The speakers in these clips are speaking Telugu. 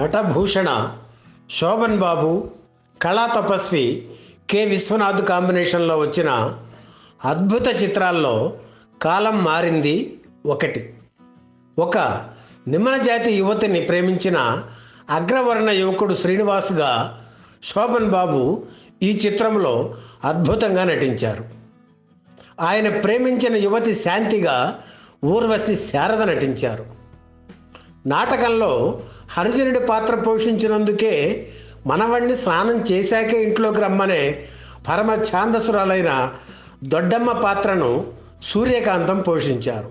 నటభూషణ శోభన్ బాబు కళా తపస్వి కె విశ్వనాథ్ కాంబినేషన్లో వచ్చిన అద్భుత చిత్రాల్లో కాలం మారింది ఒకటి ఒక నిమ్మన జాతి యువతిని ప్రేమించిన అగ్రవర్ణ యువకుడు శ్రీనివాస్గా శోభన్ బాబు ఈ చిత్రంలో అద్భుతంగా నటించారు ఆయన ప్రేమించిన యువతి శాంతిగా ఊర్వశి శారద నటించారు నాటకంలో హరిజనుడి పాత్ర పోషించినందుకే మనవణ్ణి స్నానం చేశాకే ఇంట్లోకి రమ్మనే పరమ ఛాందసురాలైన దొడ్డమ్మ పాత్రను సూర్యకాంతం పోషించారు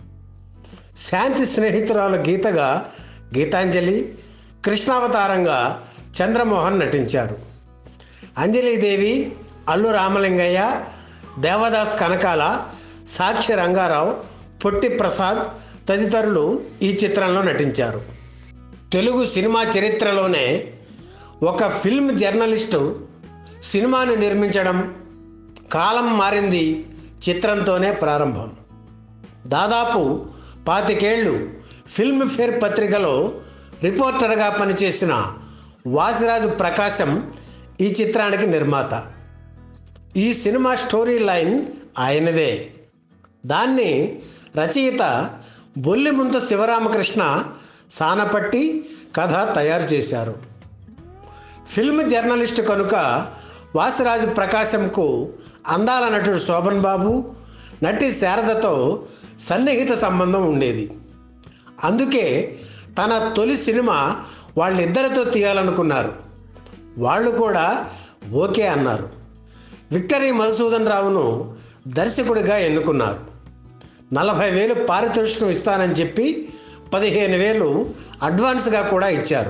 శాంతి స్నేహితురాలు గీతగా గీతాంజలి కృష్ణావతారంగా చంద్రమోహన్ నటించారు అంజలీదేవి అల్లు రామలింగయ్య దేవదాస్ కనకాల సాక్షి రంగారావు పొట్టి ప్రసాద్ తదితరులు ఈ చిత్రంలో నటించారు తెలుగు సినిమా చరిత్రలోనే ఒక ఫిల్మ్ జర్నలిస్టు సినిమాను నిర్మించడం కాలం మారింది చిత్రంతోనే ప్రారంభం దాదాపు పాతికేళ్ళు ఫిల్మ్ఫేర్ పత్రికలో రిపోర్టర్గా పనిచేసిన వాసిరాజు ప్రకాశం ఈ చిత్రానికి నిర్మాత ఈ సినిమా స్టోరీ లైన్ ఆయనదే దాన్ని రచయిత బొల్లిముంత శివరామకృష్ణ సానపట్టి కథ తయారు చేశారు ఫిల్మ్ జర్నలిస్ట్ కనుక వాసిరాజు ప్రకాశంకు అందాల నటుడు శోభన్ బాబు నటి శారదతో సన్నిహిత సంబంధం ఉండేది అందుకే తన తొలి సినిమా వాళ్ళిద్దరితో తీయాలనుకున్నారు వాళ్ళు కూడా ఓకే అన్నారు విక్టరీ మధుసూదన్ రావును దర్శకుడిగా ఎన్నుకున్నారు నలభై వేలు పారితోషికం ఇస్తానని చెప్పి పదిహేను వేలు అడ్వాన్స్గా కూడా ఇచ్చారు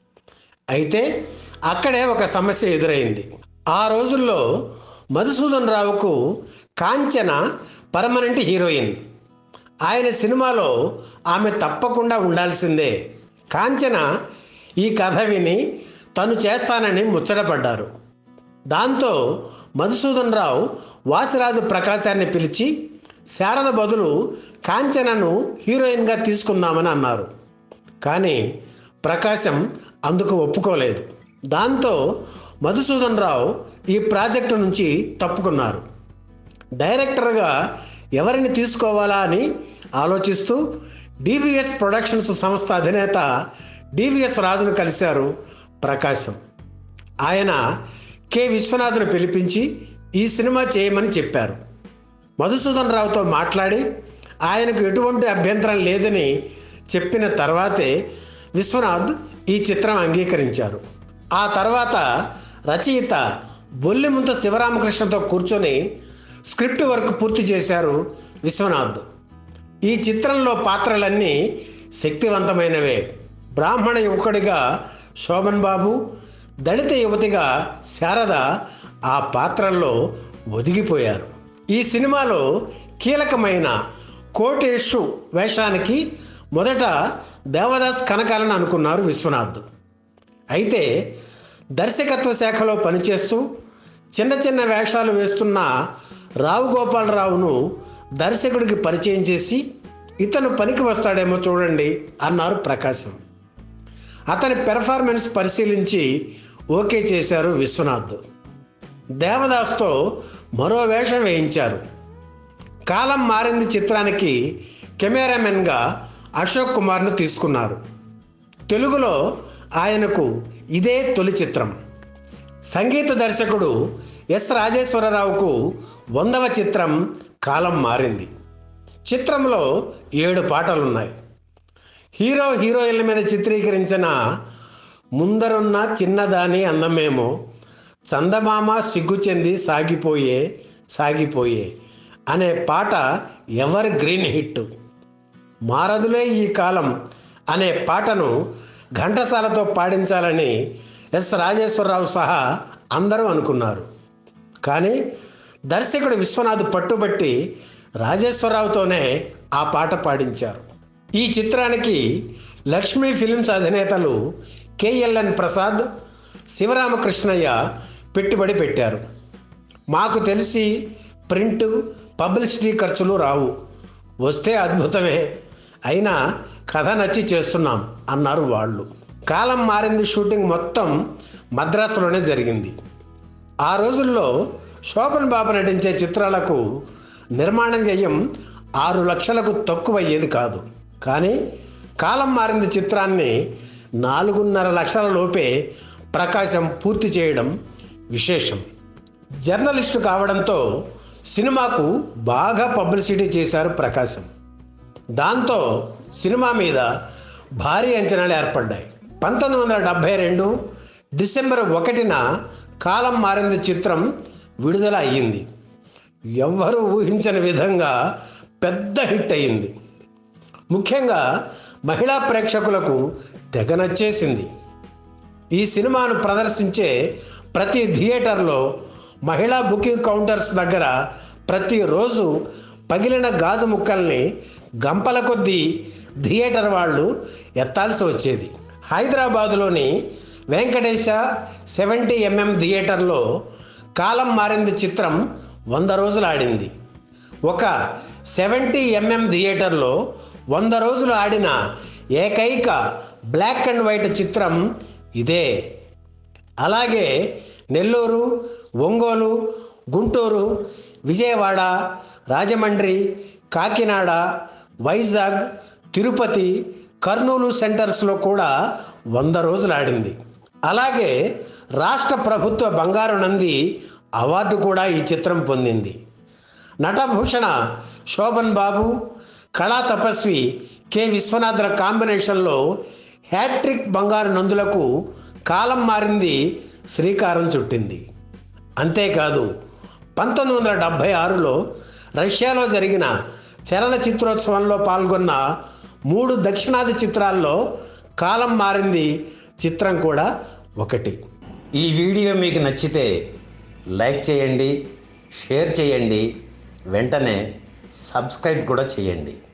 అయితే అక్కడే ఒక సమస్య ఎదురైంది ఆ రోజుల్లో మధుసూదన్ రావుకు కాంచన పర్మనెంట్ హీరోయిన్ ఆయన సినిమాలో ఆమె తప్పకుండా ఉండాల్సిందే కాంచన ఈ కథ విని తను చేస్తానని ముచ్చటపడ్డారు దాంతో మధుసూదన్ రావు వాసిరాజు ప్రకాశాన్ని పిలిచి శారద బదులు కాంచనను హీరోయిన్గా తీసుకుందామని అన్నారు కానీ ప్రకాశం అందుకు ఒప్పుకోలేదు దాంతో మధుసూదన్ రావు ఈ ప్రాజెక్టు నుంచి తప్పుకున్నారు డైరెక్టర్గా ఎవరిని తీసుకోవాలా అని ఆలోచిస్తూ డివిఎస్ ప్రొడక్షన్స్ సంస్థ అధినేత డివిఎస్ రాజును కలిశారు ప్రకాశం ఆయన కె విశ్వనాథ్ను పిలిపించి ఈ సినిమా చేయమని చెప్పారు మధుసూదన్ రావుతో మాట్లాడి ఆయనకు ఎటువంటి అభ్యంతరం లేదని చెప్పిన తర్వాతే విశ్వనాథ్ ఈ చిత్రం అంగీకరించారు ఆ తర్వాత రచయిత బొల్లిముంత శివరామకృష్ణతో కూర్చొని స్క్రిప్ట్ వర్క్ పూర్తి చేశారు విశ్వనాథ్ ఈ చిత్రంలో పాత్రలన్నీ శక్తివంతమైనవే బ్రాహ్మణ యువకుడిగా శోభన్ బాబు దళిత యువతిగా శారద ఆ పాత్రల్లో ఒదిగిపోయారు ఈ సినిమాలో కీలకమైన కోటేషు వేషానికి మొదట దేవదాస్ కనకాలను అనుకున్నారు విశ్వనాథ్ అయితే దర్శకత్వ శాఖలో పనిచేస్తూ చిన్న చిన్న వేషాలు వేస్తున్న రావు గోపాలరావును దర్శకుడికి పరిచయం చేసి ఇతను పనికి వస్తాడేమో చూడండి అన్నారు ప్రకాశం అతని పెర్ఫార్మెన్స్ పరిశీలించి ఓకే చేశారు విశ్వనాథ్ దేవదాస్తో మరో వేషం వేయించారు కాలం మారింది చిత్రానికి కెమెరామెన్గా అశోక్ కుమార్ను తీసుకున్నారు తెలుగులో ఆయనకు ఇదే తొలి చిత్రం సంగీత దర్శకుడు ఎస్ రాజేశ్వరరావుకు వందవ చిత్రం కాలం మారింది చిత్రంలో ఏడు పాటలున్నాయి హీరో హీరోయిన్ల మీద చిత్రీకరించిన ముందరున్న చిన్నదాని అందమేమో చందమామ సిగ్గు చెంది సాగిపోయే సాగిపోయే అనే పాట ఎవర్ గ్రీన్ హిట్ మారదులే ఈ కాలం అనే పాటను ఘంటసాలతో పాడించాలని ఎస్ రాజేశ్వరరావు సహా అందరూ అనుకున్నారు కానీ దర్శకుడు విశ్వనాథ్ పట్టుబట్టి రాజేశ్వరరావుతోనే ఆ పాట పాడించారు ఈ చిత్రానికి లక్ష్మీ ఫిలిమ్స్ అధినేతలు కేఎల్ఎన్ ప్రసాద్ శివరామకృష్ణయ్య పెట్టుబడి పెట్టారు మాకు తెలిసి ప్రింట్ పబ్లిసిటీ ఖర్చులు రావు వస్తే అద్భుతమే అయినా కథ నచ్చి చేస్తున్నాం అన్నారు వాళ్ళు కాలం మారింది షూటింగ్ మొత్తం మద్రాసులోనే జరిగింది ఆ రోజుల్లో శోభన్ బాబు నటించే చిత్రాలకు నిర్మాణ వ్యయం ఆరు లక్షలకు తక్కువ అయ్యేది కాదు కానీ కాలం మారింది చిత్రాన్ని నాలుగున్నర లక్షల లోపే ప్రకాశం పూర్తి చేయడం విశేషం జర్నలిస్టు కావడంతో సినిమాకు బాగా పబ్లిసిటీ చేశారు ప్రకాశం దాంతో సినిమా మీద భారీ అంచనాలు ఏర్పడ్డాయి పంతొమ్మిది వందల డెబ్భై రెండు డిసెంబర్ ఒకటిన కాలం మారింది చిత్రం విడుదల అయ్యింది ఎవ్వరూ ఊహించని విధంగా పెద్ద హిట్ అయింది ముఖ్యంగా మహిళా ప్రేక్షకులకు తెగ నచ్చేసింది ఈ సినిమాను ప్రదర్శించే ప్రతి థియేటర్లో మహిళా బుకింగ్ కౌంటర్స్ దగ్గర ప్రతిరోజు పగిలిన గాజు ముక్కల్ని గంపల కొద్దీ థియేటర్ వాళ్ళు ఎత్తాల్సి వచ్చేది హైదరాబాదులోని వెంకటేశ సెవెంటీ ఎంఎం థియేటర్లో కాలం మారింది చిత్రం వంద రోజులు ఆడింది ఒక సెవెంటీ ఎంఎం థియేటర్లో వంద రోజులు ఆడిన ఏకైక బ్లాక్ అండ్ వైట్ చిత్రం ఇదే అలాగే నెల్లూరు ఒంగోలు గుంటూరు విజయవాడ రాజమండ్రి కాకినాడ వైజాగ్ తిరుపతి కర్నూలు సెంటర్స్లో కూడా వంద రోజులు ఆడింది అలాగే రాష్ట్ర ప్రభుత్వ బంగారు నంది అవార్డు కూడా ఈ చిత్రం పొందింది నటభూషణ శోభన్ బాబు కళా తపస్వి కె విశ్వనాథ్ల కాంబినేషన్లో హ్యాట్రిక్ బంగారు నందులకు కాలం మారింది శ్రీకారం చుట్టింది అంతేకాదు పంతొమ్మిది వందల డెబ్భై ఆరులో రష్యాలో జరిగిన చలన చిత్రోత్సవంలో పాల్గొన్న మూడు దక్షిణాది చిత్రాల్లో కాలం మారింది చిత్రం కూడా ఒకటి ఈ వీడియో మీకు నచ్చితే లైక్ చేయండి షేర్ చేయండి వెంటనే సబ్స్క్రైబ్ కూడా చేయండి